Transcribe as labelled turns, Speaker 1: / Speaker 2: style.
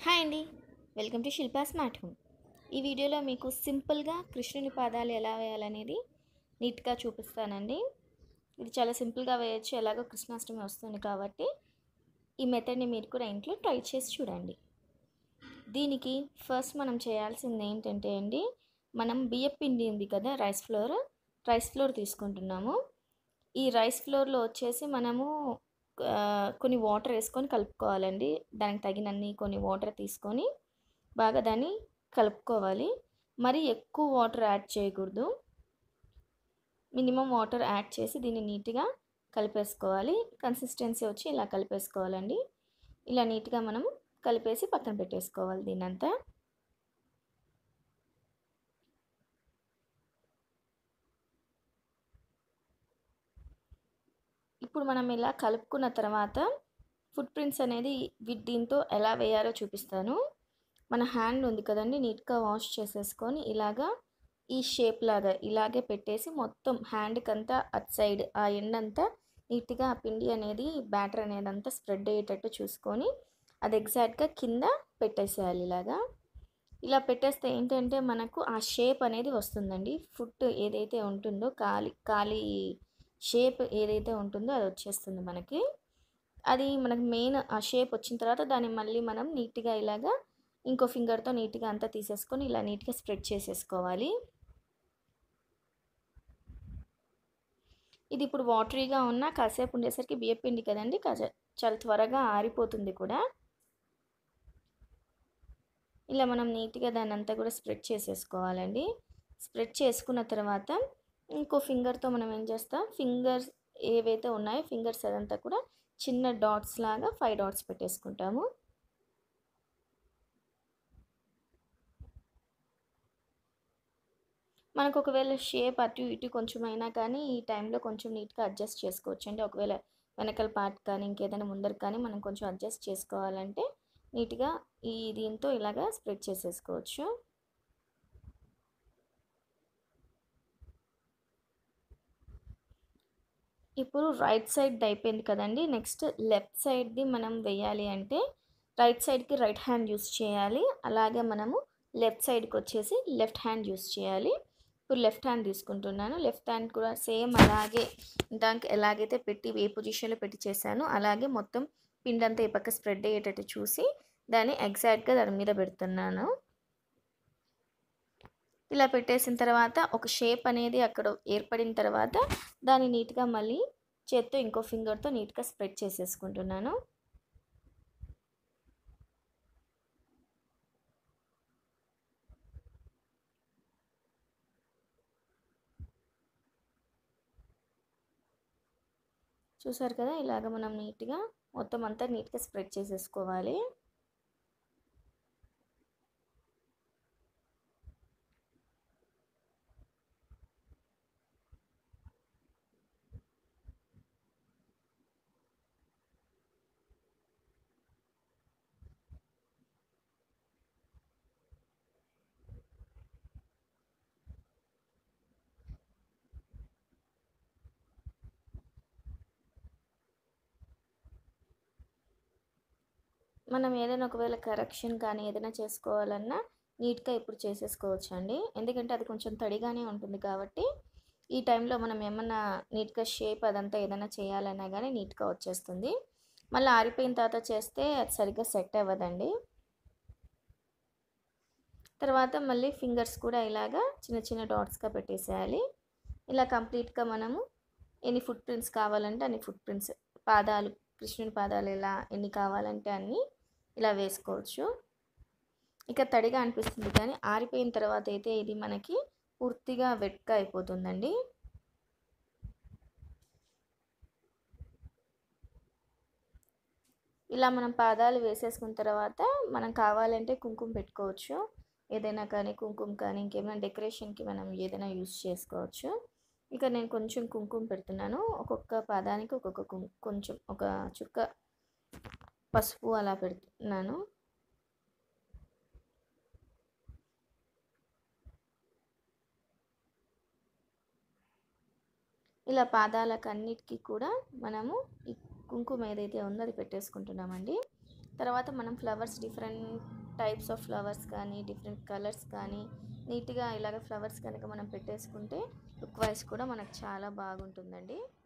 Speaker 1: hi అండి welcome to Shilpa smart home ఈ వీడియోలో మీకు సింపుల్గా కృష్ణుని పాదాలు ఎలా వేయాలనేది నీట్గా చూపిస్తానండి ఇది చాలా సింపుల్గా వేయచ్చు ఎలాగో కృష్ణాష్టమి వస్తుంది కాబట్టి ఈ మెథడ్ని మీరు కూడా ఇంట్లో ట్రై చేసి చూడండి దీనికి ఫస్ట్ మనం చేయాల్సింది ఏంటంటే అండి మనం బియ్యం పిండి ఉంది కదా రైస్ ఫ్లోర్ రైస్ ఫ్లోర్ తీసుకుంటున్నాము ఈ రైస్ ఫ్లోర్లో వచ్చేసి మనము ఆ, కొన్ని వాటర్ వేసుకొని కలుపుకోవాలండి దానికి తగినన్ని కొన్ని వాటర్ తీసుకొని బాగా దాన్ని కలుపుకోవాలి మరి ఎక్కువ వాటర్ యాడ్ చేయకూడదు మినిమం వాటర్ యాడ్ చేసి దీన్ని నీట్గా కలిపేసుకోవాలి కన్సిస్టెన్సీ వచ్చి ఇలా కలిపేసుకోవాలండి ఇలా నీట్గా మనం కలిపేసి పక్కన పెట్టేసుకోవాలి దీన్నంతా ఇప్పుడు మనం ఇలా కలుపుకున్న తర్వాత ఫుట్ ప్రింట్స్ అనేది వి- దీంతో ఎలా వేయాలో చూపిస్తాను మన హ్యాండ్ ఉంది కదండి నీట్గా వాష్ చేసేసుకొని ఇలాగా ఈ షేప్ లాగా ఇలాగే పెట్టేసి మొత్తం హ్యాండ్కి అంతా అట్ సైడ్ ఆ ఎండ్ అంతా నీట్గా ఆ పిండి అనేది బ్యాటర్ అనేది అంతా స్ప్రెడ్ అయ్యేటట్టు చూసుకొని అది ఎగ్జాక్ట్గా కింద పెట్టేసేయాలి ఇలాగా ఇలా పెట్టేస్తే ఏంటంటే మనకు ఆ షేప్ అనేది వస్తుందండి ఫుట్ ఏదైతే ఉంటుందో కాలి కాలి షేప్ ఏదైతే ఉంటుందో అది వచ్చేస్తుంది మనకి అది మనకు మెయిన్ ఆ షేప్ వచ్చిన తర్వాత దాన్ని మళ్ళీ మనం నీట్గా ఇలాగా ఇంకో ఫింగర్తో నీట్గా అంతా తీసేసుకొని ఇలా నీట్గా స్ప్రెడ్ చేసేసుకోవాలి ఇది ఇప్పుడు వాటరీగా ఉన్న కాసేపు ఉండేసరికి బియ్యం పిండి కదండి కాసే చాలా త్వరగా ఆరిపోతుంది కూడా ఇలా మనం నీట్గా దాన్ని అంతా కూడా స్ప్రెడ్ చేసేసుకోవాలండి స్ప్రెడ్ చేసుకున్న తర్వాత ఇంకో ఫింగర్తో మనం ఏం చేస్తాం ఫింగర్స్ ఏవైతే ఉన్నాయో ఫింగర్స్ అదంతా కూడా చిన్న డాట్స్ లాగా ఫైవ్ డాట్స్ పెట్టేసుకుంటాము మనకు ఒకవేళ షేప్ అటు ఇటు కొంచెం అయినా కానీ ఈ టైంలో కొంచెం నీట్గా అడ్జస్ట్ చేసుకోవచ్చు అంటే ఒకవేళ వెనకల పార్ట్ కానీ ఇంకేదైనా ముందర కానీ మనం కొంచెం అడ్జస్ట్ చేసుకోవాలంటే నీట్గా ఈ దీంతో ఇలాగా స్ప్రెడ్ చేసేసుకోవచ్చు ఇప్పుడు రైట్ సైడ్ అయిపోయింది కదండి నెక్స్ట్ లెఫ్ట్ సైడ్ది మనం వేయాలి అంటే రైట్ సైడ్కి రైట్ హ్యాండ్ యూస్ చేయాలి అలాగే మనము లెఫ్ట్ సైడ్కి వచ్చేసి లెఫ్ట్ హ్యాండ్ యూస్ చేయాలి ఇప్పుడు లెఫ్ట్ హ్యాండ్ తీసుకుంటున్నాను లెఫ్ట్ హ్యాండ్ కూడా సేమ్ అలాగే దానికి ఎలాగైతే పెట్టి ఏ పొజిషన్లో పెట్టి చేశానో అలాగే మొత్తం పిండి అంతా ఈ పక్క స్ప్రెడ్ అయ్యేటట్టు చూసి దాన్ని ఎగ్జాక్ట్గా దాని మీద పెడుతున్నాను ఇలా పెట్టేసిన తర్వాత ఒక షేప్ అనేది అక్కడ ఏర్పడిన తర్వాత దాన్ని నీట్గా మళ్ళీ చేత్తో ఇంకో ఫింగర్తో నీట్గా స్ప్రెడ్ చేసేసుకుంటున్నాను చూసారు కదా ఇలాగ మనం నీట్గా మొత్తం అంతా నీట్గా స్ప్రెడ్ చేసేసుకోవాలి మనం ఏదైనా ఒకవేళ కరెక్షన్ కానీ ఏదైనా చేసుకోవాలన్నా నీట్గా ఇప్పుడు చేసేసుకోవచ్చు అండి ఎందుకంటే అది కొంచెం తడిగానే ఉంటుంది కాబట్టి ఈ టైంలో మనం ఏమన్నా నీట్గా షేప్ అదంతా ఏదైనా చేయాలన్నా కానీ నీట్గా వచ్చేస్తుంది మళ్ళీ ఆరిపోయిన తర్వాత చేస్తే అది సరిగ్గా సెట్ అవ్వదండి తర్వాత మళ్ళీ ఫింగర్స్ కూడా ఇలాగా చిన్న చిన్న డాట్స్గా పెట్టేసేయాలి ఇలా కంప్లీట్గా మనము ఎన్ని ఫుట్ ప్రింట్స్ కావాలంటే అన్ని ఫుట్ ప్రింట్స్ పాదాలు కృష్ణుని పాదాలు ఎలా ఎన్ని కావాలంటే అన్ని ఇలా వేసుకోవచ్చు ఇక తడిగా అనిపిస్తుంది కానీ ఆరిపోయిన తర్వాత అయితే ఇది మనకి పూర్తిగా వెట్గా అయిపోతుందండి ఇలా మనం పాదాలు వేసేసుకున్న తర్వాత మనం కావాలంటే కుంకుమ పెట్టుకోవచ్చు ఏదైనా కానీ కుంకుమ కానీ ఇంకేమైనా డెకరేషన్కి మనం ఏదైనా యూస్ చేసుకోవచ్చు ఇక నేను కొంచెం కుంకుమ పెడుతున్నాను ఒక్కొక్క పాదానికి ఒక్కొక్క కుం కొంచెం ఒక చుక్క పసుపు అలా పెడుతున్నాను ఇలా పాదాలకు అన్నిటికీ కూడా మనము ఈ కుంకుమ ఏదైతే ఉందో అది పెట్టేసుకుంటున్నామండి తర్వాత మనం flowers different types of flowers కానీ డిఫరెంట్ కలర్స్ కానీ నీట్గా ఇలాగ ఫ్లవర్స్ కనుక మనం పెట్టేసుకుంటే లుక్ వైజ్ కూడా మనకు చాలా బాగుంటుందండి